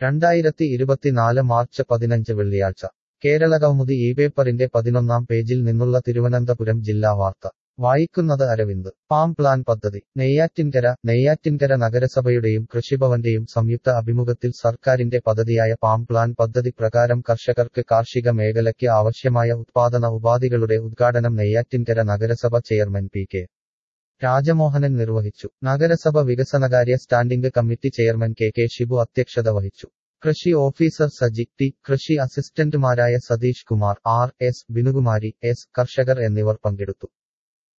രണ്ടായിരത്തി ഇരുപത്തിനാല് മാർച്ച് പതിനഞ്ച് വെള്ളിയാഴ്ച കേരള കൗമുദി ഈ പേപ്പറിന്റെ പതിനൊന്നാം പേജിൽ നിന്നുള്ള തിരുവനന്തപുരം ജില്ലാ വാർത്ത വായിക്കുന്നത് അരവിന്ദ് പാം പ്ലാൻ പദ്ധതി നെയ്യാറ്റിൻകര നെയ്യാറ്റിൻകര നഗരസഭയുടെയും കൃഷിഭവന്റെയും സംയുക്ത അഭിമുഖത്തിൽ സർക്കാരിന്റെ പദ്ധതിയായ പാം പ്ലാൻ പദ്ധതി പ്രകാരം കർഷകർക്ക് കാർഷിക മേഖലയ്ക്ക് ആവശ്യമായ ഉത്പാദന ഉപാധികളുടെ ഉദ്ഘാടനം നെയ്യാറ്റിൻകര നഗരസഭ ചെയർമാൻ പി കെ രാജമോഹനൻ നിർവഹിച്ചു നഗരസഭ വികസനകാര്യ standing committee chairman K K Shibu അധ്യക്ഷത വഹിച്ചു കൃഷി ഓഫീസർ സജി ടി കൃഷി അസിസ്റ്റന്റുമാരായ Satheesh Kumar R S Binukumari S കർഷകർ എന്നിവർ പങ്കെടുത്തു